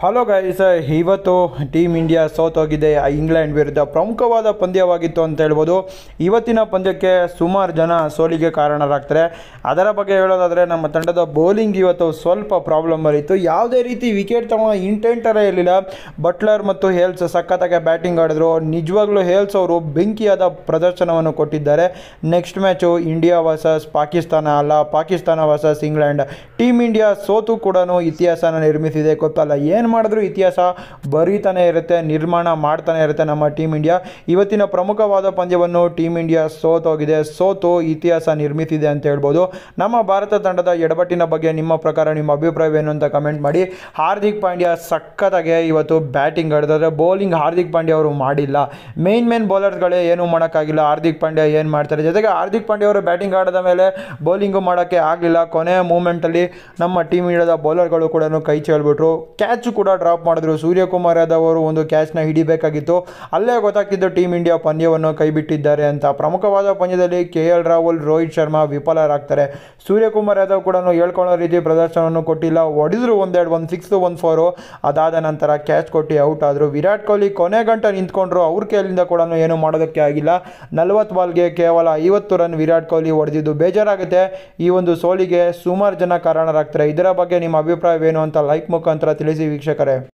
hello guys ಇವತ್ತು team India ಸೋತೋಗಿದೆ England ವಿರುದ್ಧ ಪ್ರಮುಖವಾದ ಪಂದ್ಯವಾಗಿತ್ತು ಅಂತ ಹೇಳ್ಬೋದು ಇವತ್ತಿನ ಪಂದ್ಯಕ್ಕೆ ಸುಮಾರು ಜನ ಸೋಲಿಗೆ ಕಾರಣರಾಗ್ತಾರೆ ಅದರ ಬಗ್ಗೆ ಹೇಳೋದಾದರೆ ನಮ್ಮ ತಂಡದ ಬೌಲಿಂಗ್ ಇವತ್ತು ಸ್ವಲ್ಪ ಪ್ರಾಬ್ಲಮ್ ಬರೀತು ಯಾವುದೇ ರೀತಿ ವಿಕೆಟ್ ತಗೊಳ್ಳೋ ಇಂಟೆಂಟರೇ ಇರಲಿಲ್ಲ ಬಟ್ಲರ್ ಮತ್ತು ಹೇಲ್ಸ್ ಸಖತ್ತಾಗಿ ಬ್ಯಾಟಿಂಗ್ ಆಡಿದ್ರು ನಿಜವಾಗ್ಲೂ ಹೇಲ್ಸ್ ಅವರು ಬೆಂಕಿಯಾದ ಪ್ರದರ್ಶನವನ್ನು ಕೊಟ್ಟಿದ್ದಾರೆ next match India versus Pakistan ಅಲ್ಲ Pakistan versus England team India ಸೋತು ಕೂಡ ಇತಿಹಾಸನ ನಿರ್ಮಿಸಿದೆ ಗೊತ್ತಲ್ಲ ಏನು ಮಾಡಿದ್ರು ಇತಿಹಾಸ ಬರೀತಾನೆ ಇರುತ್ತೆ ನಿರ್ಮಾಣ ಮಾಡ್ತಾನೆ ಇರುತ್ತೆ ನಮ್ಮ ಟೀಮ್ ಇಂಡಿಯಾ ಇವತ್ತಿನ ಪ್ರಮುಖವಾದ ಪಂದ್ಯವನ್ನು ಟೀಮ್ ಇಂಡಿಯಾ ಸೋತೋಗಿದೆ ಸೋತು ಇತಿಹಾಸ ನಿರ್ಮಿಸಿದೆ ಅಂತ ಹೇಳ್ಬೋದು ನಮ್ಮ ಭಾರತ ತಂಡದ ಎಡವಟ್ಟಿನ ಬಗ್ಗೆ ನಿಮ್ಮ ಪ್ರಕಾರ ನಿಮ್ಮ ಅಭಿಪ್ರಾಯವೇನು ಅಂತ ಕಮೆಂಟ್ ಮಾಡಿ ಹಾರ್ದಿಕ್ ಪಾಂಡ್ಯ ಸಖತ್ತಾಗೆ ಇವತ್ತು ಬ್ಯಾಟಿಂಗ್ ಆಡಿದ್ರೆ ಬೌಲಿಂಗ್ ಹಾರ್ದಿಕ್ ಪಾಂಡ್ಯ ಅವರು ಮಾಡಿಲ್ಲ ಮೇನ್ ಮೇನ್ ಬೌಲರ್ಸ್ಗಳೇ ಏನೂ ಮಾಡೋಕ್ಕಾಗಿಲ್ಲ ಹಾರ್ದಿಕ್ ಪಾಂಡ್ಯ ಏನು ಮಾಡ್ತಾರೆ ಜೊತೆಗೆ ಹಾರ್ದಿಕ್ ಪಾಂಡ್ಯ ಅವರು ಬ್ಯಾಟಿಂಗ್ ಆಡಿದ ಮೇಲೆ ಬೌಲಿಂಗು ಮಾಡೋಕ್ಕೆ ಆಗಲಿಲ್ಲ ಕೊನೆಯ ಮೂಮೆಂಟಲ್ಲಿ ನಮ್ಮ ಟೀಮ್ ಇಂಡಿಯಾದ ಬೌಲರ್ಗಳು ಕೂಡ ಕೈ ಚೆಲ್ಬಿಟ್ರು ಕ್ಯಾಚ್ ಕೂಡ ಡ್ರಾಪ್ ಮಾಡಿದ್ರು ಸೂರ್ಯಕುಮಾರ್ ಯಾದವ್ ಅವರು ಒಂದು ಕ್ಯಾಚ್ನ ಹಿಡಿಬೇಕಾಗಿತ್ತು ಅಲ್ಲೇ ಗೊತ್ತಾಗ್ತಿದ್ದು ಟೀಮ್ ಇಂಡಿಯಾ ಪಂದ್ಯವನ್ನು ಕೈಬಿಟ್ಟಿದ್ದಾರೆ ಅಂತ ಪ್ರಮುಖವಾದ ಪಂದ್ಯದಲ್ಲಿ ಕೆ ಎಲ್ ರಾಹುಲ್ ರೋಹಿತ್ ಶರ್ಮಾ ವಿಫಲರಾಗ್ತಾರೆ ಸೂರ್ಯಕುಮಾರ್ ಯಾದವ್ ಕೂಡ ಹೇಳ್ಕೊಳ್ಳೋ ರೀತಿ ಪ್ರದರ್ಶನವನ್ನು ಕೊಟ್ಟಿಲ್ಲ ಹೊಡೆದ್ರು ಒಂದೆರಡು ಒಂದು ಸಿಕ್ಸ್ ಒಂದು ಫೋರು ಅದಾದ ನಂತರ ಕ್ಯಾಚ್ ಕೊಟ್ಟು ಔಟ್ ಆದರು ವಿರಾಟ್ ಕೊಹ್ಲಿ ಕೊನೆ ಗಂಟೆ ನಿಂತ್ಕೊಂಡ್ರು ಅವ್ರ ಕೈಲಿಂದ ಕೂಡ ಏನು ಮಾಡೋದಕ್ಕೆ ಆಗಿಲ್ಲ ನಲ್ವತ್ತು ಬಾಲ್ಗೆ ಕೇವಲ ಐವತ್ತು ರನ್ ವಿರಾಟ್ ಕೊಹ್ಲಿ ಹೊಡೆದಿದ್ದು ಬೇಜಾರಾಗುತ್ತೆ ಈ ಒಂದು ಸೋಲಿಗೆ ಸುಮಾರು ಜನ ಕಾರಣರಾಗ್ತಾರೆ ಇದರ ಬಗ್ಗೆ ನಿಮ್ಮ ಅಭಿಪ್ರಾಯವೇನು ಅಂತ ಲೈಕ್ ಮುಖಾಂತರ ತಿಳಿಸಿ ವೀಕ್ಷಕರೇ